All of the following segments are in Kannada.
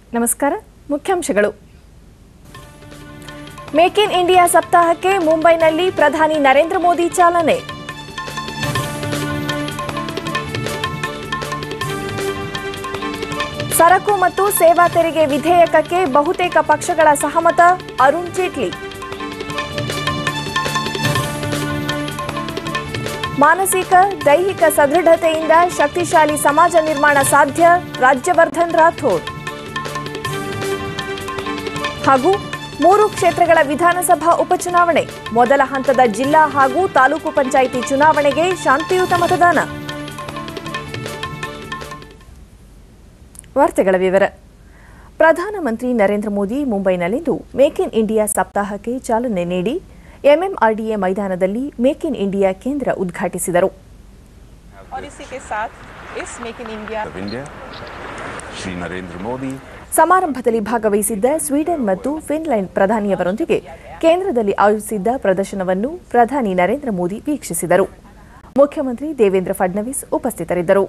ನಮಸ್ಕಾರ ಮುಖ್ಯಾಂಶಗಳು ಮೇಕ್ ಇನ್ ಇಂಡಿಯಾ ಸಪ್ತಾಹಕ್ಕೆ ಮುಂಬೈನಲ್ಲಿ ಪ್ರಧಾನಿ ನರೇಂದ್ರ ಮೋದಿ ಚಾಲನೆ ಸರಕು ಮತ್ತು ಸೇವಾ ತೆರಿಗೆ ವಿಧೇಯಕಕ್ಕೆ ಬಹುತೇಕ ಪಕ್ಷಗಳ ಸಹಮತ ಅರುಣ್ ಜೇಟ್ಲಿ ಮಾನಸಿಕ ದೈಹಿಕ ಸದೃಢತೆಯಿಂದ ಶಕ್ತಿಶಾಲಿ ಸಮಾಜ ನಿರ್ಮಾಣ ಸಾಧ್ಯ ರಾಜ್ಯವರ್ಧನ್ ರಾಥೋಡ್ ಹಾಗೂ ಮೂರು ಕ್ಷೇತ್ರಗಳ ವಿಧಾನಸಭಾ ಉಪಚುನಾವಣೆ ಮೊದಲ ಹಂತದ ಜಿಲ್ಲಾ ಹಾಗೂ ತಾಲೂಕು ಪಂಚಾಯಿತಿ ಚುನಾವಣೆಗೆ ಶಾಂತಿಯುತ ಮತದಾನ ವಾರ್ತೆಗಳ ವಿವರ ಪ್ರಧಾನಮಂತ್ರಿ ನರೇಂದ್ರ ಮೋದಿ ಮುಂಬೈನಲ್ಲಿಂದು ಮೇಕ್ ಇನ್ ಇಂಡಿಯಾ ಸಪ್ತಾಹಕ್ಕೆ ಚಾಲನೆ ನೀಡಿ ಎಂಎಂಆರ್ಡಿಎ ಮೈದಾನದಲ್ಲಿ ಮೇಕ್ ಇನ್ ಇಂಡಿಯಾ ಕೇಂದ್ರ ಉದ್ಘಾಟಿಸಿದರು और इसी के साथ इस make in India of India, Shri Narendra Modi, ಸಮಾರಂಭದಲ್ಲಿ ಭಾಗವಹಿಸಿದ್ದ ಸ್ವೀಡನ್ ಮತ್ತು ಫಿನ್ಲೆಂಡ್ ಪ್ರಧಾನಿಯವರೊಂದಿಗೆ ಕೇಂದ್ರದಲ್ಲಿ ಆಯೋಜಿಸಿದ್ದ ಪ್ರದರ್ಶನವನ್ನು ಪ್ರಧಾನಿ ನರೇಂದ್ರ ಮೋದಿ ವೀಕ್ಷಿಸಿದರು ಮುಖ್ಯಮಂತ್ರಿ ದೇವೇಂದ್ರ ಫಡ್ನವೀಸ್ ಉಪಸ್ಥಿತರಿದ್ದರು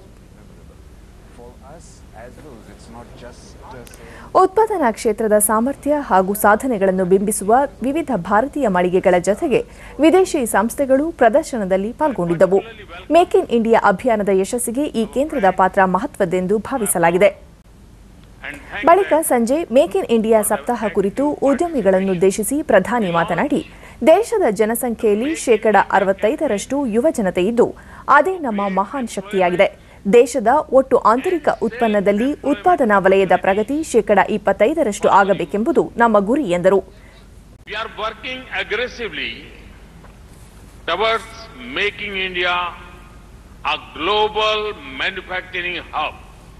ಉತ್ಪಾದನಾ ಕ್ಷೇತ್ರದ ಸಾಮರ್ಥ್ಯ ಹಾಗೂ ಸಾಧನೆಗಳನ್ನು ಬಿಂಬಿಸುವ ವಿವಿಧ ಭಾರತೀಯ ಮಳಿಗೆಗಳ ಜೊತೆಗೆ ವಿದೇಶಿ ಸಂಸ್ಥೆಗಳು ಪ್ರದರ್ಶನದಲ್ಲಿ ಪಾಲ್ಗೊಂಡಿದ್ದವು ಮೇಕ್ ಇನ್ ಇಂಡಿಯಾ ಅಭಿಯಾನದ ಯಶಸ್ಸಿಗೆ ಈ ಕೇಂದ್ರದ ಪಾತ್ರ ಮಹತ್ವದ್ದೆಂದು ಭಾವಿಸಲಾಗಿದೆ ಬಳಿಕ ಸಂಜೆ ಮೇಕ್ ಇನ್ ಇಂಡಿಯಾ ಸಪ್ತಾಹ ಕುರಿತು ಉದ್ಯಮಿಗಳನ್ನುದ್ದೇಶಿಸಿ ಪ್ರಧಾನಿ ಮಾತನಾಡಿ ದೇಶದ ಜನಸಂಖ್ಯೆಯಲ್ಲಿ ಶೇಕಡ ಅರವತ್ತೈದರಷ್ಟು ಯುವ ಜನತೆ ಇದ್ದು ಅದೇ ನಮ್ಮ ಮಹಾನ್ ಶಕ್ತಿಯಾಗಿದೆ ದೇಶದ ಒಟ್ಟು ಆಂತರಿಕ ಉತ್ಪನ್ನದಲ್ಲಿ ಉತ್ಪಾದನಾ ವಲಯದ ಪ್ರಗತಿ ಶೇಕಡ ಇಪ್ಪತ್ತೈದರಷ್ಟು ಆಗಬೇಕೆಂಬುದು ನಮ್ಮ ಗುರಿ ಎಂದರು We are working aggressively towards making India a global manufacturing hub.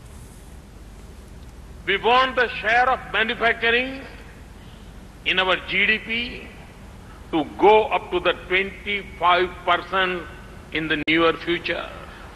We want the share of manufacturing in our GDP to go up to the 25% in the near future.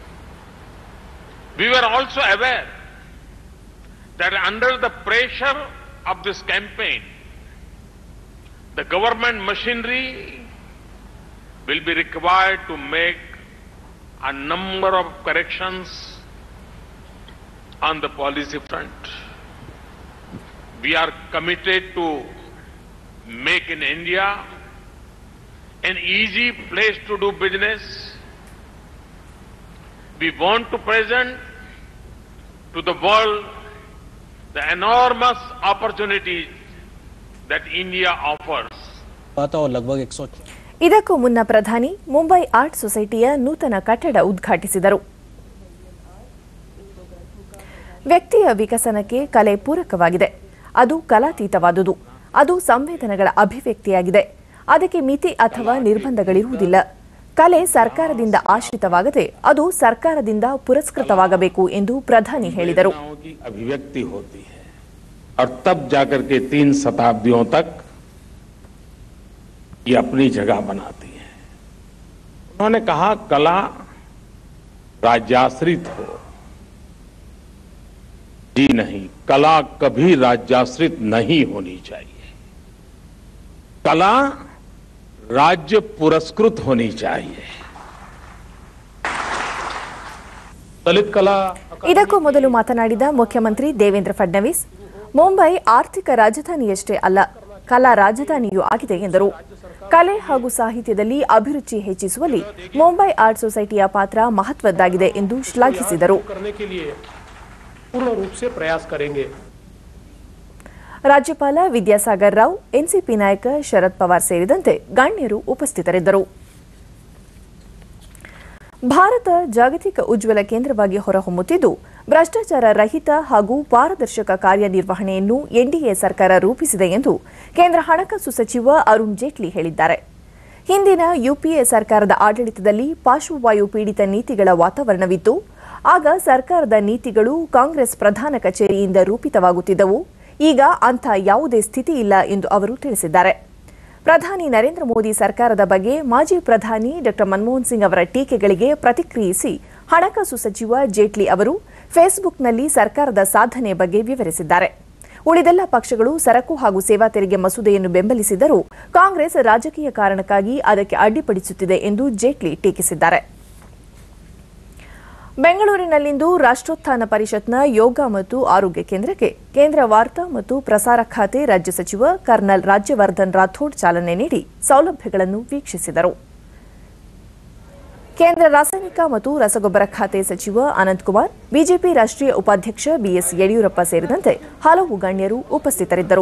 We were also aware that under the pressure of this campaign, the government machinery will be required to make a number of corrections on the policy front. We are committed to make in India an easy place to do business. We want to present to the world the enormous opportunities that India offers. हुआ था और लगभग 100 ಇದಕ್ಕೂ ಮುನ್ನ ಪ್ರಧಾನಿ ಮುಂಬೈ ಆರ್ಟ್ ಸೊಸೈಟಿಯ ನೂತನ ಕಟ್ಟಡ ಉದ್ಘಾಟಿಸಿದರು ವ್ಯಕ್ತಿಯ ವಿಕಸನಕ್ಕೆ ಕಲೆ ಪೂರಕವಾಗಿದೆ ಅದು ಕಲಾತೀತವಾದುದು ಅದು ಸಂವೇದನೆಗಳ ಅಭಿವ್ಯಕ್ತಿಯಾಗಿದೆ ಅದಕ್ಕೆ ಮಿತಿ ಅಥವಾ ನಿರ್ಬಂಧಗಳಿರುವುದಿಲ್ಲ ಕಲೆ ಸರ್ಕಾರದಿಂದ ಆಶ್ರಿತವಾಗದೆ ಅದು ಸರ್ಕಾರದಿಂದ ಪುರಸ್ಕೃತವಾಗಬೇಕು ಎಂದು ಪ್ರಧಾನಿ ಹೇಳಿದರು भावनाओं की अभिव्यक्ति होती है और तब जाकर के तीन शताब्दियों तक ये अपनी जगह बनाती है उन्होंने कहा कला राज्याश्रित हो जी नहीं कला कभी राज्याश्रित नहीं होनी चाहिए कला राज्य पुरस्कृत होनी चाहिए दलित कला ಇದಕ್ಕೂ ಮೊದಲು ಮಾತನಾಡಿದ ಮುಖ್ಯಮಂತ್ರಿ ದೇವೇಂದ್ರ ಫಡ್ನವೀಸ್ ಮುಂಬೈ ಆರ್ಥಿಕ ರಾಜಧಾನಿಯಷ್ಟೇ ಅಲ್ಲ ಕಲಾ ರಾಜಧಾನಿಯೂ ಆಗಿದೆ ಎಂದರು ಕಲೆ ಹಾಗೂ ಸಾಹಿತ್ಯದಲ್ಲಿ ಅಭಿರುಚಿ ಹೆಚ್ಚಿಸುವಲ್ಲಿ ಮುಂಬೈ ಆರ್ಟ್ ಸೊಸೈಟಿಯ ಪಾತ್ರ ಮಹತ್ವದ್ದಾಗಿದೆ ಎಂದು ಶ್ಲಾಘಿಸಿದರು करने के लिए पूर्ण रूप से प्रयास करेंगे ರಾಜ್ಯಪಾಲ ವಿದ್ಯಾಸಾಗರ್ ರಾವ್ ಎನ್ಸಿಪಿ ನಾಯಕ ಶರದ್ ಪವಾರ್ ಸೇರಿದಂತೆ ಗಣ್ಯರು ಉಪಸ್ಥಿತರಿದ್ದರು ಭಾರತ ಜಾಗತಿಕ ಉಜ್ವಲ ಕೇಂದ್ರವಾಗಿ ಹೊರಹೊಮ್ಮುತ್ತಿದ್ದು ಭ್ರಷ್ಟಾಚಾರ ರಹಿತ ಹಾಗೂ ಪಾರದರ್ಶಕ ಕಾರ್ಯನಿರ್ವಹಣೆಯನ್ನು ಎನ್ಡಿಎ ಸರ್ಕಾರ ರೂಪಿಸಿದೆ ಎಂದು ಕೇಂದ್ರ ಹಣಕಾಸು ಸಚಿವ ಅರುಣ್ ಜೇಟ್ಲಿ ಹೇಳಿದ್ದಾರೆ ಹಿಂದಿನ ಯುಪಿಎ ಸರ್ಕಾರದ ಆಡಳಿತದಲ್ಲಿ ಪಾರ್ಶ್ವವಾಯು ಪೀಡಿತ ನೀತಿಗಳ ವಾತಾವರಣವಿತ್ತು ಆಗ ಸರ್ಕಾರದ ನೀತಿಗಳು ಕಾಂಗ್ರೆಸ್ ಪ್ರಧಾನ ಕಚೇರಿಯಿಂದ ರೂಪಿತವಾಗುತ್ತಿದ್ದವು ಈಗ ಅಂಥ ಯಾವುದೇ ಸ್ಥಿತಿ ಇಲ್ಲ ಎಂದು ಅವರು ತಿಳಿಸಿದ್ದಾರೆ ಪ್ರಧಾನಿ ನರೇಂದ್ರ ಮೋದಿ ಸರ್ಕಾರದ ಬಗ್ಗೆ ಮಾಜಿ ಪ್ರಧಾನಿ ಡಾ ಮನಮೋಹನ್ ಸಿಂಗ್ ಅವರ ಟೀಕೆಗಳಿಗೆ ಪ್ರತಿಕ್ರಿಯಿಸಿ ಹಣಕಾಸು ಸಚಿವ ಜೇಟ್ಲಿ ಅವರು ಫೇಸ್ಬುಕ್ನಲ್ಲಿ ಸರ್ಕಾರದ ಸಾಧನೆ ಬಗ್ಗೆ ವಿವರಿಸಿದ್ದಾರೆ ಉಳಿದೆಲ್ಲ ಪಕ್ಷಗಳು ಸರಕು ಹಾಗೂ ಸೇವಾ ತೆರಿಗೆ ಮಸೂದೆಯನ್ನು ಬೆಂಬಲಿಸಿದರೂ ಕಾಂಗ್ರೆಸ್ ರಾಜಕೀಯ ಕಾರಣಕ್ಕಾಗಿ ಅದಕ್ಕೆ ಅಡ್ಡಿಪಡಿಸುತ್ತಿದೆ ಎಂದು ಜೇಟ್ಲಿ ಟೀಕಿಸಿದ್ದಾರೆ ಬೆಂಗಳೂರಿನಲ್ಲಿಂದು ರಾಷ್ಟ್ರೋತ್ಥಾನ ಪರಿಷತ್ನ ಯೋಗ ಮತ್ತು ಆರೋಗ್ಯ ಕೇಂದ್ರಕ್ಕೆ ಕೇಂದ್ರ ವಾರ್ತಾ ಮತ್ತು ಪ್ರಸಾರ ಖಾತೆ ರಾಜ್ಯ ಸಚಿವ ಕರ್ನಲ್ ರಾಜ್ಯವರ್ಧನ್ ರಾಥೋಡ್ ಚಾಲನೆ ನೀಡಿ ಸೌಲಭ್ಯಗಳನ್ನು ವೀಕ್ಷಿಸಿದರು ಕೇಂದ್ರ ರಾಸಾಯನಿಕ ಮತ್ತು ರಸಗೊಬ್ಬರ ಖಾತೆ ಸಚಿವ ಅನಂತಕುಮಾರ್ ಬಿಜೆಪಿ ರಾಷ್ಟ್ರೀಯ ಉಪಾಧ್ಯಕ್ಷ ಬಿಎಸ್ ಯಡಿಯೂರಪ್ಪ ಸೇರಿದಂತೆ ಹಲವು ಗಣ್ಯರು ಉಪಸ್ಥಿತರಿದ್ದರು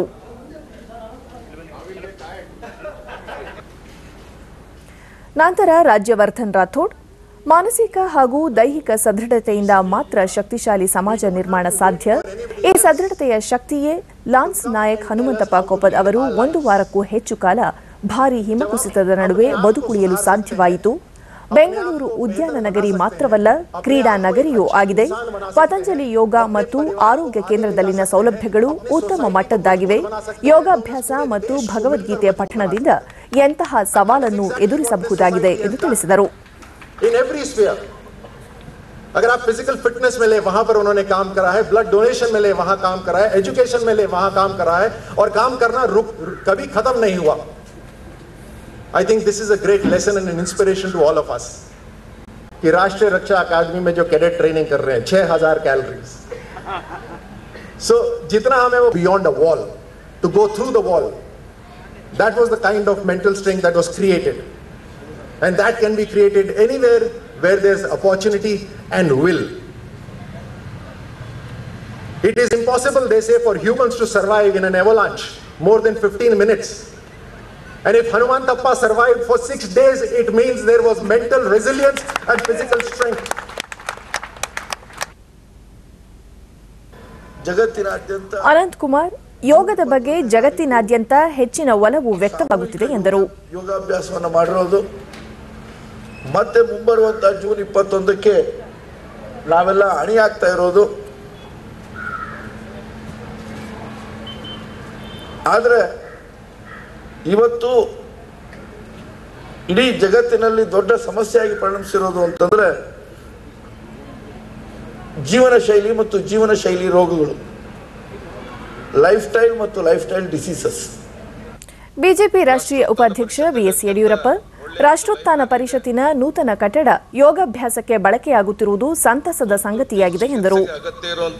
ನಂತರ ರಾಜ್ಯವರ್ಧನ್ ರಾಥೋಡ್ ಮಾನಸಿಕ ಹಾಗೂ ದೈಹಿಕ ಸದೃಢತೆಯಿಂದ ಮಾತ್ರ ಶಕ್ತಿಶಾಲಿ ಸಮಾಜ ನಿರ್ಮಾಣ ಸಾಧ್ಯ ಈ ಸದೃಢತೆಯ ಶಕ್ತಿಯೇ ಲಾನ್ಸ್ ನಾಯಕ್ ಹನುಮಂತಪ್ಪ ಕೊಪ್ಪದ್ ಅವರು ಒಂದು ವಾರಕ್ಕೂ ಹೆಚ್ಚು ಕಾಲ ಭಾರೀ ಹಿಮಕುಸಿತದ ನಡುವೆ ಬದುಕುಳಿಯಲು ಸಾಧ್ಯವಾಯಿತು ಬೆಂಗಳೂರು ಉದ್ಯಾನ ನಗರಿ ಮಾತ್ರವಲ್ಲ ಕ್ರೀಡಾ ನಗರಿಯೂ ಆಗಿದೆ ಪತಂಜಲಿ ಯೋಗ ಮತ್ತು ಆರೋಗ್ಯ ಕೇಂದ್ರದಲ್ಲಿನ ಸೌಲಭ್ಯಗಳು ಉತ್ತಮ ಮಟ್ಟದ್ದಾಗಿವೆ ಯೋಗಾಭ್ಯಾಸ ಮತ್ತು ಭಗವದ್ಗೀತೆಯ ಪಠಣದಿಂದ ಎಂತಹ ಸವಾಲನ್ನು ಎದುರಿಸಬಹುದಾಗಿದೆ ಎಂದು ತಿಳಿಸಿದರು इन एवरी स्पेयर अगर आप फिजिकल फिटनेस में ले वहां पर उन्होंने काम करा है ब्लड डोनेशन में ले वहां काम करा है एजुकेशन में ले वहां काम करा है और काम करना रुक कभी खत्म नहीं हुआ I think this is a great lesson and inspiration to all of us कि राष्ट्रीय रक्षा अकादमी में जो कैडेट ट्रेनिंग कर रहे हैं छह हजार कैलोरीज सो जितना हमें वो beyond a wall to go through the wall that was the kind of mental strength that was created and that can be created anywhere where there's opportunity and will. It is impossible, they say, for humans to survive in an avalanche more than 15 minutes. And if Hanuman Tappa survived for six days, it means there was mental resilience and physical strength. ಜಗತ್ತಿನಾದ್ಯಂತ ಅನಂತ್ ಕುಮಾರ್ ಯೋಗದ ಬಗ್ಗೆ ಜಗತ್ತಿನಾದ್ಯಂತ ಹೆಚ್ಚಿನ ಒಲವು ವ್ಯಕ್ತವಾಗುತ್ತಿದೆ ಎಂದರು ಯೋಗಾಭ್ಯಾಸವನ್ನು ಮಾಡಿರೋದು ಮತ್ತೆ ಮುಂಬರುವಂತ ಜೂನ್ ಇಪ್ಪತ್ತೊಂದಕ್ಕೆ ನಾವೆಲ್ಲ ಅಣಿಯಾಗ್ತಾ ಇರೋದು ಆದರೆ ಇವತ್ತು ಇಡೀ ಜಗತ್ತಿನಲ್ಲಿ ದೊಡ್ಡ ಸಮಸ್ಯೆಯಾಗಿ ಪರಿಣಮಿಸಿರೋದು ಅಂತಂದ್ರೆ ಜೀವನ ಶೈಲಿ ಮತ್ತು ಜೀವನ ಶೈಲಿ ರೋಗಗಳು ಲೈಫ್ ಸ್ಟೈಲ್ ಮತ್ತು ಲೈಫ್ ಸ್ಟೈಲ್ ಡಿಸೀಸಸ್ ಬಿಜೆಪಿ ರಾಷ್ಟ್ರೀಯ ಉಪಾಧ್ಯಕ್ಷ ಬಿಎಸ್ ಯಡಿಯೂರಪ್ಪ ರಾಷ್ಟ್ರೋತ್ಥಾನ ಪರಿಷತ್ತಿನ ನೂತನ ಕಟ್ಟಡ ಯೋಗಾಭ್ಯಾಸಕ್ಕೆ ಬಳಕೆಯಾಗುತ್ತಿರುವುದು ಸಂತಸದ ಸಂಗತಿಯಾಗಿದೆ ಎಂದರು ಅಗತ್ಯ ಇರುವಂತ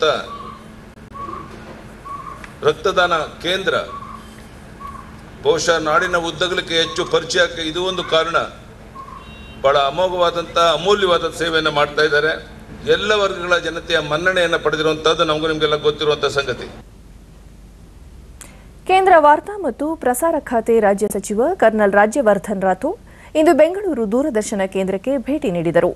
ರಕ್ತದಾನ ಕೇಂದ್ರ ಬಹುಶಃ ನಾಡಿನ ಉದ್ದಗಲಕ್ಕೆ ಹೆಚ್ಚು ಪರಿಚಯಕ್ಕೆ ಇದು ಒಂದು ಕಾರಣ ಬಹಳ ಅಮೋಘವಾದಂಥ ಅಮೂಲ್ಯವಾದ ಸೇವೆಯನ್ನು ಮಾಡ್ತಾ ಇದ್ದಾರೆ ಎಲ್ಲ ವರ್ಗಗಳ ಜನತೆಯ ಮನ್ನಣೆಯನ್ನು ಪಡೆದಿರುವಂತಹದ್ದು ನಮಗೂ ನಿಮಗೆಲ್ಲ ಗೊತ್ತಿರುವಂತಹ ಸಂಗತಿ ಕೇಂದ್ರ ವಾರ್ತಾ ಮತ್ತು ಪ್ರಸಾರ ಖಾತೆ ರಾಜ್ಯ ಸಚಿವ ಕರ್ನಲ್ ರಾಜ್ಯವರ್ಧನ್ ರಾಥೋಡ್ ಇಂದು ಬೆಂಗಳೂರು ದೂರದರ್ಶನ ಕೇಂದ್ರಕ್ಕೆ ಭೇಟಿ ನೀಡಿದರು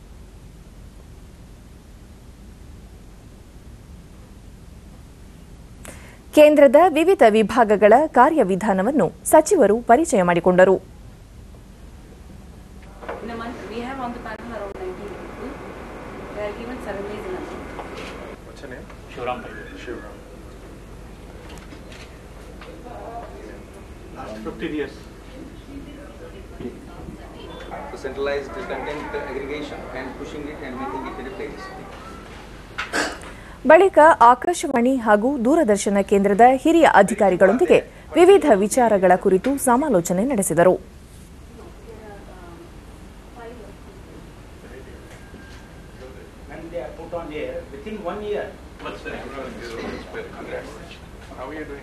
ಕೇಂದ್ರದ ವಿವಿಧ ವಿಭಾಗಗಳ ಕಾರ್ಯವಿಧಾನವನ್ನು ಸಚಿವರು ಪರಿಚಯ ಮಾಡಿಕೊಂಡರು In a month, we have on the panel around 19 people. They are given seven days in a month. What's your name? Shivram. Shivram. Last 15 years. to centralize the content aggregation and pushing it and making it in a playlist. ಬಳಿಕ ಆಕಾಶವಾಣಿ ಹಾಗೂ ದೂರದರ್ಶನ ಕೇಂದ್ರದ ಹಿರಿಯ ಅಧಿಕಾರಿಗಳೊಂದಿಗೆ ವಿವಿಧ ವಿಚಾರಗಳ ಕುರಿತು ಸಮಾಲೋಚನೆ ನಡೆಸಿದರು And they are put on air within one year. How are you doing?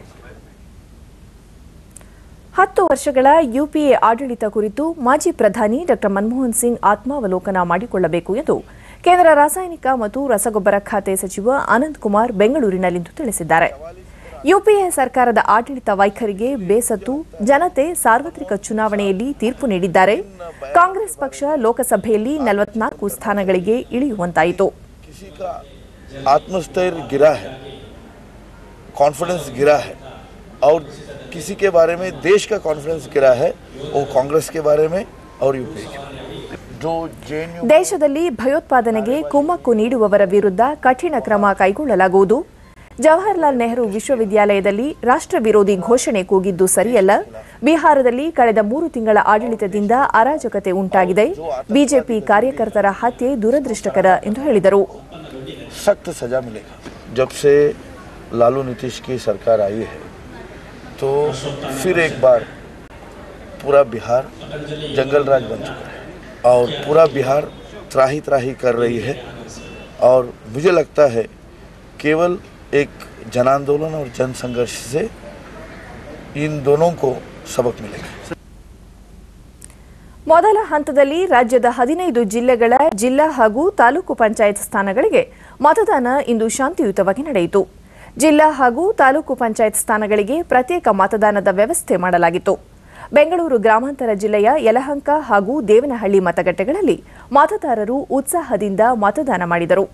ಹತ್ತು ವರ್ಷಗಳ ಯುಪಿಎ ಆಡಳಿತ ಕುರಿತು ಮಾಜಿ ಪ್ರಧಾನಿ ಡಾ ಮನಮೋಹನ್ ಸಿಂಗ್ ಆತ್ಮಾವಲೋಕನ ಮಾಡಿಕೊಳ್ಳಬೇಕು ಎಂದು ಕೇಂದ್ರ ರಾಸಾಯನಿಕ ಮತ್ತು ರಸಗೊಬ್ಬರ ಖಾತೆ ಸಚಿವ ಅನಂತ್ ಕುಮಾರ್ ಬೆಂಗಳೂರಿನಲ್ಲಿಂದು ತಿಳಿಸಿದ್ದಾರೆ ಯುಪಿಎ ಸರ್ಕಾರದ ಆಡಳಿತ ವೈಖರಿಗೆ ಬೇಸತ್ತು ಜನತೆ ಸಾರ್ವತ್ರಿಕ ಚುನಾವಣೆಯಲ್ಲಿ ತೀರ್ಪು ನೀಡಿದ್ದಾರೆ ಕಾಂಗ್ರೆಸ್ ಪಕ್ಷ ಲೋಕಸಭೆಯಲ್ಲಿ ನಲವತ್ನಾಲ್ಕು ಸ್ಥಾನಗಳಿಗೆ ಇಳಿಯುವಂತಾಯಿತು किसी का आत्मस्थैर्य गिरा है कॉन्फिडेंस गिरा है और किसी के बारे में देश का कॉन्फिडेंस गिरा है वो कांग्रेस के बारे में और यूपी के बारे में जो जे ದೇಶದಲ್ಲಿ ಭಯೋತ್ಪಾದನೆಗೆ ಕುಮ್ಮಕ್ಕು ನೀಡುವವರ ವಿರುದ್ಧ ಕಠಿಣ ಕ್ರಮ ಕೈಗೊಳ್ಳಲಾಗುವುದು ಜವಾಹರ್ಲಾಲ್ ನೆಹರು ವಿಶ್ವವಿದ್ಯಾಲಯದಲ್ಲಿ ರಾಷ್ಟ್ರ ವಿರೋಧಿ ಘೋಷಣೆ ಕೂಗಿದ್ದು ಸರಿಯಲ್ಲ ಬಿಹಾರದಲ್ಲಿ ಕಳೆದ ಮೂರು ತಿಂಗಳ ಆಡಳಿತದಿಂದ ಅರಾಜಕತೆ ಉಂಟಾಗಿದೆ ಬಿಜೆಪಿ ಕಾರ್ಯಕರ್ತರ ಹತ್ಯೆ ದುರದೃಷ್ಟಕರ ಎಂದು ಹೇಳಿದರು सख्त सजा मिलेगा जब से लालू नीतीश की सरकार आई है तो फिर एक बार पूरा बिहार जंगल राज बन चुका है और पूरा बिहार त्राही त्राही कर रही है और मुझे लगता है केवल एक जन आंदोलन और जन संघर्ष से इन दोनों को सबक मिलेगा ಮೊದಲ ಹಂತದಲ್ಲಿ ರಾಜ್ಯದ ಹದಿನೈದು ಜಿಲ್ಲೆಗಳ ಜಿಲ್ಲಾ ಹಾಗೂ ತಾಲೂಕು ಪಂಚಾಯತ್ ಸ್ಥಾನಗಳಿಗೆ ಮತದಾನ ಇಂದು ಶಾಂತಿಯುತವಾಗಿ ನಡೆಯಿತು ಜಿಲ್ಲಾ ಹಾಗೂ ತಾಲೂಕು ಪಂಚಾಯತ್ ಸ್ಥಾನಗಳಿಗೆ ಪ್ರತ್ಯೇಕ ಮತದಾನದ ವ್ಯವಸ್ಥೆ ಮಾಡಲಾಗಿತ್ತು ಬೆಂಗಳೂರು ಗ್ರಾಮಾಂತರ ಜಿಲ್ಲೆಯ ಯಲಹಂಕ ಹಾಗೂ ದೇವನಹಳ್ಳಿ ಮತಗಟ್ಟೆಗಳಲ್ಲಿ ಮತದಾರರು ಉತ್ಸಾಹದಿಂದ ಮತದಾನ ಮಾಡಿದರು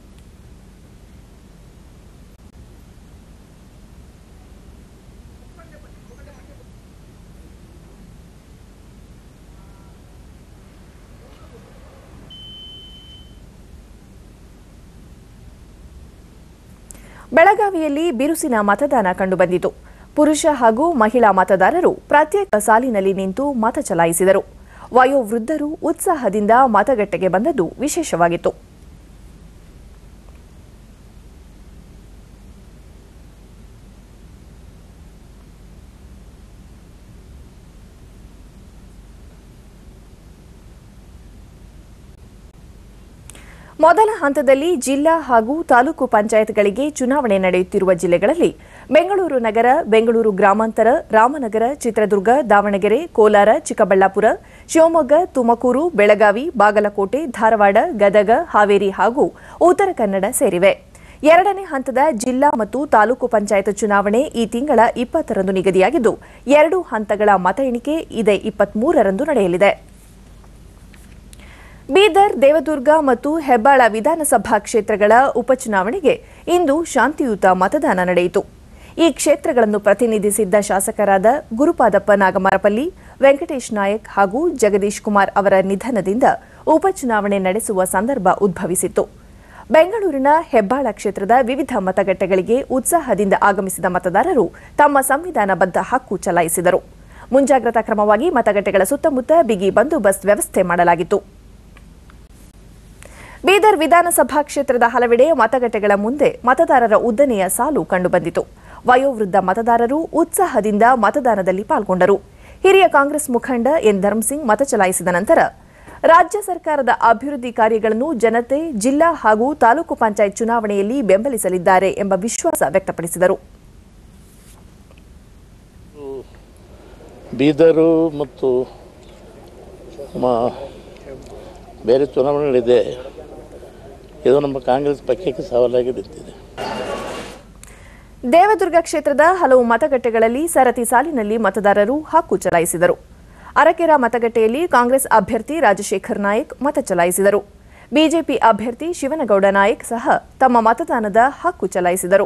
ಬೆಳಗಾವಿಯಲ್ಲಿ ಬಿರುಸಿನ ಮತದಾನ ಕಂಡುಬಂದಿತು ಪುರುಷ ಹಾಗೂ ಮಹಿಳಾ ಮತದಾರರು ಪ್ರತ್ಯೇಕ ಸಾಲಿನಲ್ಲಿ ನಿಂತು ಮತ ಚಲಾಯಿಸಿದರು ವಯೋವೃದ್ಧರು ಉತ್ಸಾಹದಿಂದ ಮತಗಟ್ಟೆಗೆ ಬಂದದ್ದು ವಿಶೇಷವಾಗಿತ್ತು ಮೊದಲ ಹಂತದಲ್ಲಿ ಜಿಲ್ಲಾ ಹಾಗೂ ತಾಲೂಕು ಪಂಚಾಯತ್ಗಳಿಗೆ ಚುನಾವಣೆ ನಡೆಯುತ್ತಿರುವ ಜಿಲ್ಲೆಗಳಲ್ಲಿ ಬೆಂಗಳೂರು ನಗರ ಬೆಂಗಳೂರು ಗ್ರಾಮಾಂತರ ರಾಮನಗರ ಚಿತ್ರದುರ್ಗ ದಾವಣಗೆರೆ ಕೋಲಾರ ಚಿಕ್ಕಬಳ್ಳಾಪುರ ಶಿವಮೊಗ್ಗ ತುಮಕೂರು ಬೆಳಗಾವಿ ಬಾಗಲಕೋಟೆ ಧಾರವಾಡ ಗದಗ ಹಾವೇರಿ ಹಾಗೂ ಉತ್ತರ ಕನ್ನಡ ಸೇರಿವೆ ಎರಡನೇ ಹಂತದ ಜಿಲ್ಲಾ ಮತ್ತು ತಾಲೂಕು ಪಂಚಾಯತ್ ಚುನಾವಣೆ ಈ ತಿಂಗಳ ಇಪ್ಪತ್ತರಂದು ನಿಗದಿಯಾಗಿದ್ದು ಎರಡು ಹಂತಗಳ ಮತ ಎಣಿಕೆ ಇದೇ ಇಪ್ಪತ್ಮೂರರಂದು ನಡೆಯಲಿದೆ ಬೀದರ್ ದೇವದುರ್ಗ ಮತ್ತು ಹೆಬ್ಬಾಳ ವಿಧಾನಸಭಾ ಕ್ಷೇತ್ರಗಳ ಉಪಚುನಾವಣೆಗೆ ಇಂದು ಶಾಂತಿಯುತ ಮತದಾನ ನಡೆಯಿತು ಈ ಕ್ಷೇತ್ರಗಳನ್ನು ಪ್ರತಿನಿಧಿಸಿದ್ದ ಶಾಸಕರಾದ ಗುರುಪಾದಪ್ಪ ನಾಗಮರಪಲ್ಲಿ ವೆಂಕಟೇಶ್ ನಾಯಕ್ ಹಾಗೂ ಜಗದೀಶ್ ಕುಮಾರ್ ಅವರ ನಿಧನದಿಂದ ಉಪಚುನಾವಣೆ ನಡೆಸುವ ಸಂದರ್ಭ ಉದ್ಭವಿಸಿತ್ತು ಬೆಂಗಳೂರಿನ ಹೆಬ್ಬಾಳ ಕ್ಷೇತ್ರದ ವಿವಿಧ ಮತಗಟ್ಟೆಗಳಿಗೆ ಉತ್ಸಾಹದಿಂದ ಆಗಮಿಸಿದ ಮತದಾರರು ತಮ್ಮ ಸಂವಿಧಾನಬದ್ಧ ಹಕ್ಕು ಚಲಾಯಿಸಿದರು ಮುಂಜಾಗ್ರತಾ ಕ್ರಮವಾಗಿ ಮತಗಟ್ಟೆಗಳ ಸುತ್ತಮುತ್ತ ಬಿಗಿ ಬಂದೋಬಸ್ತ್ ವ್ಯವಸ್ಥೆ ಮಾಡಲಾಗಿತ್ತು ಬೀದರ್ ವಿಧಾನಸಭಾ ಕ್ಷೇತ್ರದ ಹಲವೆಡೆ ಮತಗಟ್ಟೆಗಳ ಮುಂದೆ ಮತದಾರರ ಉದ್ದನೆಯ ಸಾಲು ಕಂಡುಬಂದಿತು ವಯೋವೃದ್ಧ ಮತದಾರರು ಉತ್ಸಾಹದಿಂದ ಮತದಾನದಲ್ಲಿ ಪಾಲ್ಗೊಂಡರು ಹಿರಿಯ ಕಾಂಗ್ರೆಸ್ ಮುಖಂಡ ಎನ್ ಧರ್ಮಸಿಂಗ್ ಮತ ಚಲಾಯಿಸಿದ ನಂತರ ರಾಜ್ಯ ಸರ್ಕಾರದ ಅಭಿವೃದ್ಧಿ ಕಾರ್ಯಗಳನ್ನು ಜನತೆ ಜಿಲ್ಲಾ ಹಾಗೂ ತಾಲೂಕು ಪಂಚಾಯತ್ ಚುನಾವಣೆಯಲ್ಲಿ ಬೆಂಬಲಿಸಲಿದ್ದಾರೆ ಎಂಬ ವಿಶ್ವಾಸ ವ್ಯಕ್ತಪಡಿಸಿದರು ಬೀದರು ಮತ್ತು ಮ- ಬೇರೆ ಚುನಾವಣೆಗಳಿದೆ ಇದು ನಮ್ಮ ಕಾಂಗ್ರೆಸ್ ಪಕ್ಷಕ್ಕೆ ಸವಾಲಾಗಿ ನಿಂತಿದೆ ದೇವದುರ್ಗ ಕ್ಷೇತ್ರದ ಹಲವು ಮತಗಟ್ಟೆಗಳಲ್ಲಿ ಸರತಿ ಸಾಲಿನಲ್ಲಿ ಮತದಾರರು ಹಕ್ಕು ಚಲಾಯಿಸಿದರು ಅರಕೆರ ಮತಗಟ್ಟೆಯಲ್ಲಿ ಕಾಂಗ್ರೆಸ್ ಅಭ್ಯರ್ಥಿ ರಾಜಶೇಖರ್ ನಾಯಕ್ ಮತ ಚಲಾಯಿಸಿದರು ಬಿಜೆಪಿ ಅಭ್ಯರ್ಥಿ ಶಿವನಗೌಡ ನಾಯಕ್ ಸಹ ತಮ್ಮ ಮತದಾನದ ಹಕ್ಕು ಚಲಾಯಿಸಿದರು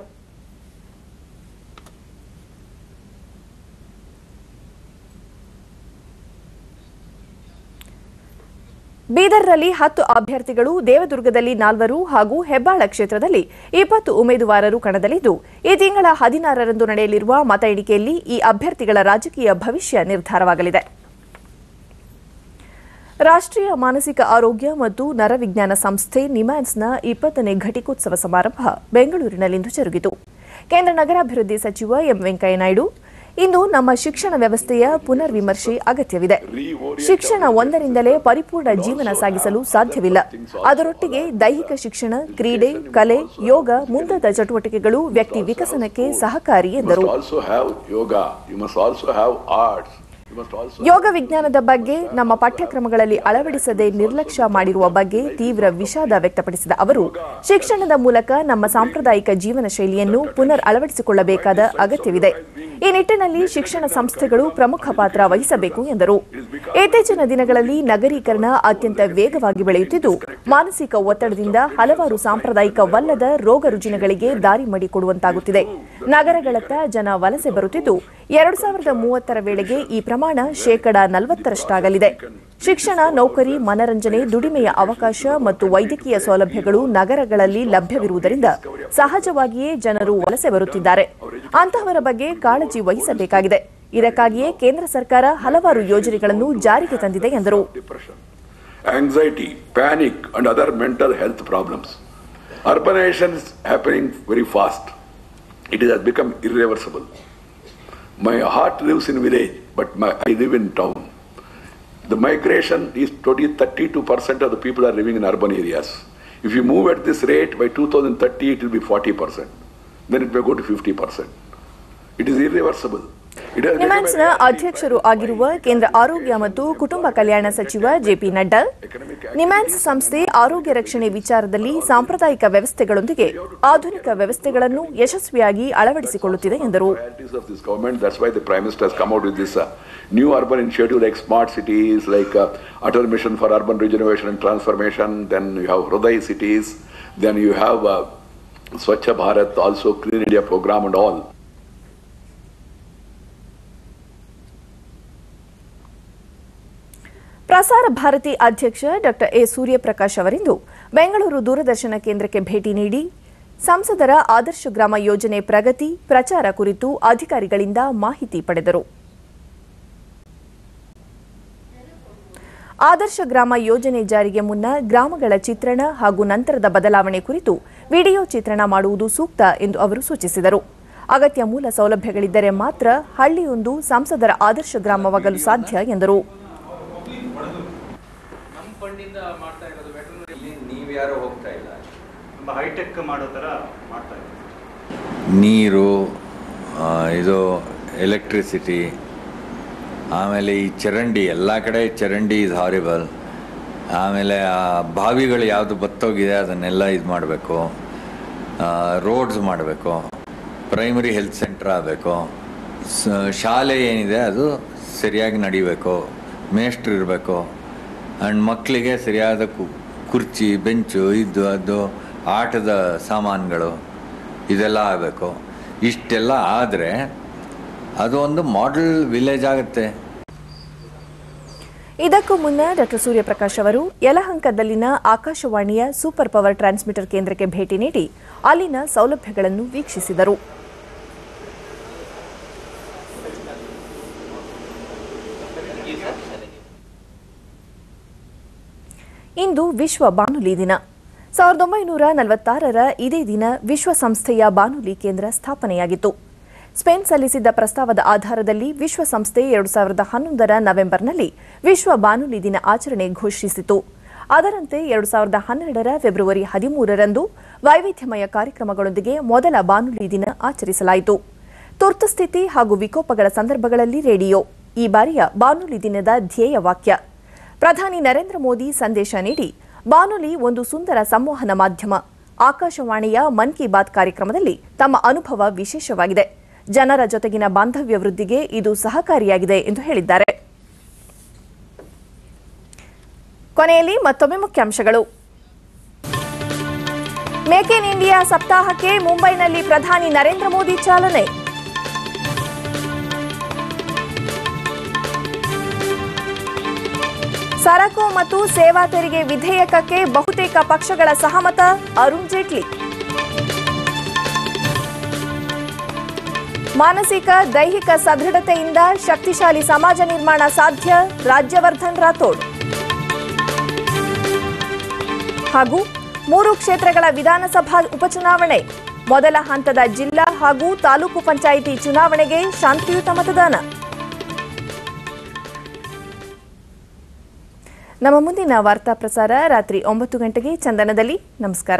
ಬೀದರ್ನಲ್ಲಿ ಹತ್ತು ಅಭ್ಯರ್ಥಿಗಳು ದೇವದುರ್ಗದಲ್ಲಿ ನಾಲ್ವರು ಹಾಗೂ ಹೆಬ್ಬಾಳ ಕ್ಷೇತ್ರದಲ್ಲಿ ಇಪ್ಪತ್ತು ಉಮೇದುವಾರರು ಕಣದಲ್ಲಿದ್ದು ಈ ತಿಂಗಳ ಹದಿನಾರರಂದು ನಡೆಯಲಿರುವ ಮತ ಎಣಿಕೆಯಲ್ಲಿ ಈ ಅಭ್ಯರ್ಥಿಗಳ ರಾಜಕೀಯ ಭವಿಷ್ಯ ನಿರ್ಧಾರವಾಗಲಿದೆ ರಾಷ್ಟ್ರೀಯ ಮಾನಸಿಕ ಆರೋಗ್ಯ ಮತ್ತು ನರವಿಜ್ಞಾನ ಸಂಸ್ಥೆ ನಿಮ್ಯಾನ್ಸ್ನ ಇಪ್ಪತ್ತನೇ ಘಟಿಕೋತ್ಸವ ಸಮಾರಂಭ ಬೆಂಗಳೂರಿನಲ್ಲಿಂದು ಜರುಗಿತು ಕೇಂದ್ರ ನಗರಾಭಿವೃದ್ಧಿ ಸಚಿವ ಎಂ ವೆಂಕಯ್ಯನಾಯ್ಡು ಇಂದು ನಮ್ಮ ಶಿಕ್ಷಣ ವ್ಯವಸ್ಥೆಯ ಪುನರ್ ವಿಮರ್ಶೆ ಅಗತ್ಯವಿದೆ ಶಿಕ್ಷಣ ಒಂದರಿಂದಲೇ ಪರಿಪೂರ್ಣ ಜೀವನ ಸಾಗಿಸಲು ಸಾಧ್ಯವಿಲ್ಲ ಅದರೊಟ್ಟಿಗೆ ದೈಹಿಕ ಶಿಕ್ಷಣ ಕ್ರೀಡೆ ಕಲೆ ಯೋಗ ಮುಂತಾದ ಚಟುವಟಿಕೆಗಳು ವ್ಯಕ್ತಿ ವಿಕಸನಕ್ಕೆ ಸಹಕಾರಿ ಎಂದರು also have yoga. You must also have arts. You must also ಯೋಗ ವಿಜ್ಞಾನದ ಬಗ್ಗೆ ನಮ್ಮ ಪಠ್ಯಕ್ರಮಗಳಲ್ಲಿ ಅಳವಡಿಸದೆ ನಿರ್ಲಕ್ಷ್ಯ ಮಾಡಿರುವ ಬಗ್ಗೆ ತೀವ್ರ ವಿಷಾದ ವ್ಯಕ್ತಪಡಿಸಿದ ಅವರು ಶಿಕ್ಷಣದ ಮೂಲಕ ನಮ್ಮ ಸಾಂಪ್ರದಾಯಿಕ ಜೀವನ ಶೈಲಿಯನ್ನು ಪುನರ್ ಅಳವಡಿಸಿಕೊಳ್ಳಬೇಕಾದ ಅಗತ್ಯವಿದೆ ಈ ನಿಟ್ಟಿನಲ್ಲಿ ಶಿಕ್ಷಣ ಸಂಸ್ಥೆಗಳು ಪ್ರಮುಖ ಪಾತ್ರ ವಹಿಸಬೇಕು ಎಂದರು ಇತ್ತೀಚಿನ ದಿನಗಳಲ್ಲಿ ನಗರೀಕರಣ ಅತ್ಯಂತ ವೇಗವಾಗಿ ಬೆಳೆಯುತ್ತಿದ್ದು ಮಾನಸಿಕ ಒತ್ತಡದಿಂದ ಹಲವಾರು ಸಾಂಪ್ರದಾಯಿಕವಲ್ಲದ ರೋಗ ರುಜಿನಗಳಿಗೆ ದಾರಿ ಮಾಡಿಕೊಡುವಂತಾಗುತ್ತಿದೆ ನಗರಗಳತ್ತ ಜನ ವಲಸೆ ಬರುತ್ತಿದ್ದು ಎರಡು ಸಾವಿರದ ಮೂವತ್ತರ ವೇಳೆಗೆ ಈ ಪ್ರಮಾಣ ಶೇಕಡ ನಲವತ್ತರಷ್ಟಾಗಲಿದೆ ಶಿಕ್ಷಣ ನೌಕರಿ ಮನರಂಜನೆ ದುಡಿಮೆಯ ಅವಕಾಶ ಮತ್ತು ವೈದ್ಯಕೀಯ ಸೌಲಭ್ಯಗಳು ನಗರಗಳಲ್ಲಿ ಲಭ್ಯವಿರುವುದರಿಂದ ಸಹಜವಾಗಿಯೇ ಜನರು ವಲಸೆ ಬರುತ್ತಿದ್ದಾರೆ ಅಂತಹವರ ಬಗ್ಗೆ ಕಾಳಜಿ ವಹಿಸಬೇಕಾಗಿದೆ ಇದಕ್ಕಾಗಿಯೇ ಕೇಂದ್ರ ಸರ್ಕಾರ ಹಲವಾರು ಯೋಜನೆಗಳನ್ನು ಜಾರಿಗೆ ತಂದಿದೆ ಎಂದರು anxiety, panic, and other mental health problems. Urbanization is happening very fast. It has become irreversible. My heart lives in village, but my, I live in town. The migration is 20, 32% of the people are living in urban areas. If you move at this rate, by 2030 it will be 40%. Then it may go to 50%. It is irreversible. It has ನಿಮ್ಹಾನ್ಸ್ನ ಅಧ್ಯಕ್ಷರು ಆಗಿರುವ ಕೇಂದ್ರ ಆರೋಗ್ಯ ಮತ್ತು ಕುಟುಂಬ ಕಲ್ಯಾಣ ಸಚಿವ ಜೆಪಿ ನಡ್ಡಾ ನಿಮ್ಹಾನ್ಸ್ ಸಂಸ್ಥೆ ಆರೋಗ್ಯ ರಕ್ಷಣೆ ವಿಚಾರದಲ್ಲಿ ಸಾಂಪ್ರದಾಯಿಕ ವ್ಯವಸ್ಥೆಗಳೊಂದಿಗೆ ಆಧುನಿಕ ವ್ಯವಸ್ಥೆಗಳನ್ನು ಯಶಸ್ವಿಯಾಗಿ ಅಳವಡಿಸಿಕೊಳ್ಳುತ್ತಿದೆ ಎಂದರು priorities of this government. That's why the Prime Minister has come out with this uh, new urban initiative like smart cities, like uh, Atal Mission for Urban Regeneration and Transformation. Then you have Hriday cities. Then you have uh, Swachh Bharat, also Clean India program and all. ಪ್ರಸಾರ ಭಾರತಿ ಅಧ್ಯಕ್ಷ ಡಾಕ್ಟರ್ ಎ ಸೂರ್ಯಪ್ರಕಾಶ್ ಅವರಿಂದು ಬೆಂಗಳೂರು ದೂರದರ್ಶನ ಕೇಂದ್ರಕ್ಕೆ ಭೇಟಿ ನೀಡಿ ಸಂಸದರ ಆದರ್ಶ ಗ್ರಾಮ ಯೋಜನೆ ಪ್ರಗತಿ ಪ್ರಚಾರ ಕುರಿತು ಅಧಿಕಾರಿಗಳಿಂದ ಮಾಹಿತಿ ಪಡೆದರು ಆದರ್ಶ ಗ್ರಾಮ ಯೋಜನೆ ಜಾರಿಗೆ ಮುನ್ನ ಗ್ರಾಮಗಳ ಚಿತ್ರಣ ಹಾಗೂ ನಂತರದ ಬದಲಾವಣೆ ಕುರಿತು ವಿಡಿಯೋ ಚಿತ್ರಣ ಮಾಡುವುದು ಸೂಕ್ತ ಎಂದು ಅವರು ಸೂಚಿಸಿದರು ಅಗತ್ಯ ಮೂಲ ಸೌಲಭ್ಯಗಳಿದ್ದರೆ ಮಾತ್ರ ಹಳ್ಳಿಯೊಂದು ಸಂಸದರ ಆದರ್ಶ ಗ್ರಾಮವಾಗಲು ಸಾಧ್ಯ ಎಂದರು ನೀವು ಯಾರು ಹೋಗ್ತಾ ಇಲ್ಲ ತುಂಬ ಹೈಟೆಕ್ ಮಾಡೋ ಥರ ಮಾಡ್ತಾ ಇದ್ದಾರೆ ನೀರು ಆ, ಇದು ಎಲೆಕ್ಟ್ರಿಸಿಟಿ ಆಮೇಲೆ ಈ ಚರಂಡಿ ಎಲ್ಲ ಕಡೆ ಚರಂಡಿ ಇಸ್ ಹಾರಿಬಲ್ ಆಮೇಲೆ ಆ ಬಾವಿಗಳು ಯಾವುದು ಬತ್ತೋಗಿದೆ ಅದನ್ನೆಲ್ಲ ಇದು ಮಾಡಬೇಕು ರೋಡ್ಸ್ ಮಾಡಬೇಕು ಪ್ರೈಮರಿ ಹೆಲ್ತ್ ಸೆಂಟರ್ ಆಗಬೇಕು ಶಾಲೆ ಏನಿದೆ ಅದು ಸರಿಯಾಗಿ ನಡಿಬೇಕು ಮೇಷ್ಟ್ರು ಇರಬೇಕು ಆ್ಯಂಡ್ ಮಕ್ಕಳಿಗೆ ಸರಿಯಾದ ಕು ಕುರ್ಚಿ ಬೆಂಚು ಇದು ಅದು ಆಟದ ಸಾಮಾನುಗಳು ಇದೆಲ್ಲ ಆಗಬೇಕು ಇಷ್ಟೆಲ್ಲ ಆದರೆ ಅದು ಒಂದು ಮಾಡೆಲ್ ವಿಲೇಜ್ ಆಗುತ್ತೆ ಇದಕ್ಕೂ ಮುನ್ನ ಡಾಕ್ಟರ್ ಸೂರ್ಯಪ್ರಕಾಶ್ ಅವರು ಯಲಹಂಕದಲ್ಲಿನ ಆಕಾಶವಾಣಿಯ ಸೂಪರ್ ಪವರ್ ಟ್ರಾನ್ಸ್ಮಿಟರ್ ಕೇಂದ್ರಕ್ಕೆ ಭೇಟಿ ನೀಡಿ ಅಲ್ಲಿನ ಸೌಲಭ್ಯಗಳನ್ನು ವೀಕ್ಷಿಸಿದರು ಇಂದು ವಿಶ್ವ ಬಾನುಲಿ ದಿನ ಸಾವಿರದ ಒಂಬೈನೂರ ನಲವತ್ತಾರರ ಇದೇ ದಿನ ವಿಶ್ವಸಂಸ್ಥೆಯ ಬಾನುಲಿ ಕೇಂದ್ರ ಸ್ಥಾಪನೆಯಾಗಿತ್ತು ಸ್ಪೇನ್ ಸಲ್ಲಿಸಿದ್ದ ಪ್ರಸ್ತಾವದ ಆಧಾರದಲ್ಲಿ ವಿಶ್ವಸಂಸ್ಥೆ ಎರಡು ಸಾವಿರದ ಹನ್ನೊಂದರ ನವೆಂಬರ್ನಲ್ಲಿ ವಿಶ್ವ ಬಾನುಲಿ ದಿನ ಆಚರಣೆ ಘೋಷಿಸಿತು ಅದರಂತೆ ಎರಡು ಸಾವಿರದ ಹನ್ನೆರಡರ ಫೆಬ್ರವರಿ ಹದಿಮೂರರಂದು ವೈವಿಧ್ಯಮಯ ಕಾರ್ಯಕ್ರಮಗಳೊಂದಿಗೆ ಮೊದಲ ಬಾನುಲಿ ದಿನ ಆಚರಿಸಲಾಯಿತು ತುರ್ತು ಸ್ಥಿತಿ ಹಾಗೂ ವಿಕೋಪಗಳ ಸಂದರ್ಭಗಳಲ್ಲಿ ರೇಡಿಯೋ ಈ ಬಾರಿಯ ಬಾನುಲಿ ದಿನದ ಧ್ಯೇಯ ವಾಕ್ಯ ಪ್ರಧಾನಿ ನರೇಂದ್ರ ಮೋದಿ ಸಂದೇಶ ನೀಡಿ ಬಾನುಲಿ ಒಂದು ಸುಂದರ ಸಂವಹನ ಮಾಧ್ಯಮ ಆಕಾಶವಾಣಿಯ ಮನ್ ಕಿ ಬಾತ್ ಕಾರ್ಯಕ್ರಮದಲ್ಲಿ ತಮ್ಮ ಅನುಭವ ವಿಶೇಷವಾಗಿದೆ ಜನರ ಜೊತೆಗಿನ ಬಾಂಧವ್ಯ ವೃದ್ಧಿಗೆ ಇದು ಸಹಕಾರಿಯಾಗಿದೆ ಎಂದು ಹೇಳಿದ್ದಾರೆ ಕೊನೆಯಲ್ಲಿ ಮತ್ತೊಮ್ಮೆ ಮುಖ್ಯಾಂಶಗಳು ಮೇಕ್ ಇನ್ ಇಂಡಿಯಾ ಸಪ್ತಾಹಕ್ಕೆ ಮುಂಬೈನಲ್ಲಿ ಪ್ರಧಾನಿ ನರೇಂದ್ರ ಮೋದಿ ಚಾಲನೆ ಸರಕು ಮತ್ತು ಸೇವಾ ತೆರಿಗೆ ವಿಧೇಯಕಕ್ಕೆ ಬಹುತೇಕ ಪಕ್ಷಗಳ ಸಹಮತ ಅರುಣ್ ಜೇಟ್ಲಿ ಮಾನಸಿಕ ದೈಹಿಕ ಸದೃಢತೆಯಿಂದ ಶಕ್ತಿಶಾಲಿ ಸಮಾಜ ನಿರ್ಮಾಣ ಸಾಧ್ಯ ರಾಜ್ಯವರ್ಧನ್ ರಾಥೋಡ್ ಹಾಗೂ ಮೂರು ಕ್ಷೇತ್ರಗಳ ವಿಧಾನಸಭಾ ಉಪಚುನಾವಣೆ ಮೊದಲ ಹಂತದ ಜಿಲ್ಲಾ ಹಾಗೂ ತಾಲೂಕು ಪಂಚಾಯಿತಿ ಚುನಾವಣೆಗೆ ಶಾಂತಿಯುತ ಮತದಾನ ನಮ್ಮ ಮುಂದಿನ ವಾರ್ತಾ ಪ್ರಸಾರ ರಾತ್ರಿ ಒಂಬತ್ತು ಗಂಟೆಗೆ ಚಂದನದಲ್ಲಿ ನಮಸ್ಕಾರ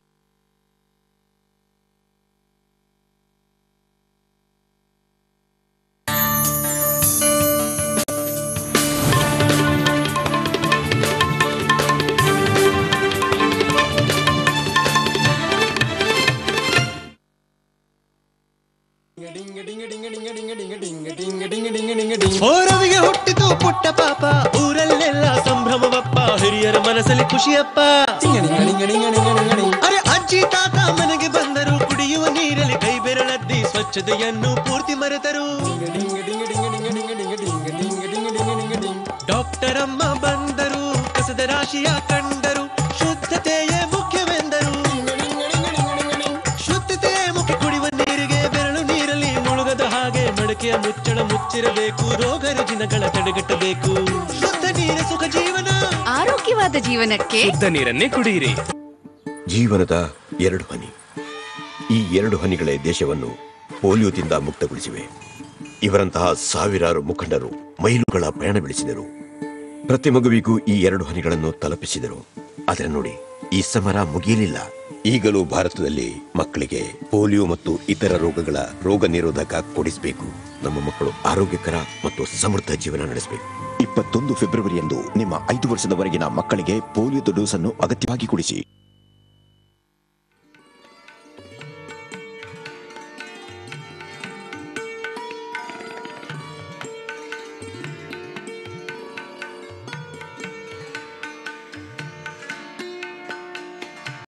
ಓರವಿಗೆ ಹುಟ್ಟಿತು ಪುಟ್ಟ ಪಾಪ ಊರಲ್ಲೆಲ್ಲ ಸಂಭ್ರಮವಪ್ಪ ಹಿರಿಯರ ಮನಸ್ಸಲ್ಲಿ ಖುಷಿಯಪ್ಪ ಅರೆ ಅಜ್ಜಿ ತಾತ ಮನೆಗೆ ಬಂದರು ಕುಡಿಯುವ ನೀರಲ್ಲಿ ಕೈ ಬೆರಳದ್ದಿ ಸ್ವಚ್ಛತೆಯನ್ನು ಪೂರ್ತಿ ಮರೆತರು ಡಾಕ್ಟರ್ ಅಮ್ಮ ಬಂದರು ಕಸದ ರಾಶಿಯ ಕಂಡರು ಶುದ್ಧತೆಯೇ ಮುಖ್ಯವೆಂದರು ಶುದ್ಧತೆಯೇ ಮುಖ್ಯ ಕುಡಿಯುವ ನೀರಿಗೆ ಬೆರಳು ನೀರಲ್ಲಿ ಮುಳುಗದ ಹಾಗೆ ಮಡಕೆಯ ಮುಚ್ಚಳ ಮುಚ್ಚಿರಬೇಕು ರೋಗ ರುಜಿನಗಳ ತಡೆಗಟ್ಟಬೇಕು ಶುದ್ಧ ನೀರು ಸುಖ ಜೀವನ ಆರೋಗ್ಯವಾದ ಜೀವನಕ್ಕೆ ಶುದ್ಧ ನೀರನ್ನೇ ಕುಡಿಯಿರಿ ಜೀವನದ ಎರಡು ಹನಿ ಈ ಎರಡು ಹನಿಗಳೇ ದೇಶವನ್ನು ಪೋಲಿಯೋದಿಂದ ಮುಕ್ತಗೊಳಿಸಿವೆ ಇವರಂತಹ ಸಾವಿರಾರು ಮುಖಂಡರು ಮೈಲುಗಳ ಪ್ರಯಾಣ ಬೆಳೆಸಿದರು ಪ್ರತಿ ಮಗುವಿಗೂ ಈ ಎರಡು ಹನಿಗಳನ್ನು ತಲುಪಿಸಿದರು ಆದರೆ ನೋಡಿ ಈ ಸಮರ ಮುಗಿಯಲಿಲ್ಲ ಈಗಲೂ ಭಾರತದಲ್ಲಿ ಮಕ್ಕಳಿಗೆ ಪೋಲಿಯೋ ಮತ್ತು ಇತರ ರೋಗಗಳ ರೋಗ ನಿರೋಧಕ ಕೊಡಿಸಬೇಕು ನಮ್ಮ ಮಕ್ಕಳು ಆರೋಗ್ಯಕರ ಮತ್ತು ಸಮೃದ್ಧ ಜೀವನ ನಡೆಸಬೇಕು ಇಪ್ಪತ್ತೊಂದು ಫೆಬ್ರವರಿಯಂದು ನಿಮ್ಮ ಐದು ವರ್ಷದವರೆಗಿನ ಮಕ್ಕಳಿಗೆ ಪೋಲಿಯೋದ ಡೋಸ್ ಅನ್ನು ಅಗತ್ಯವಾಗಿ ಕೊಡಿಸಿ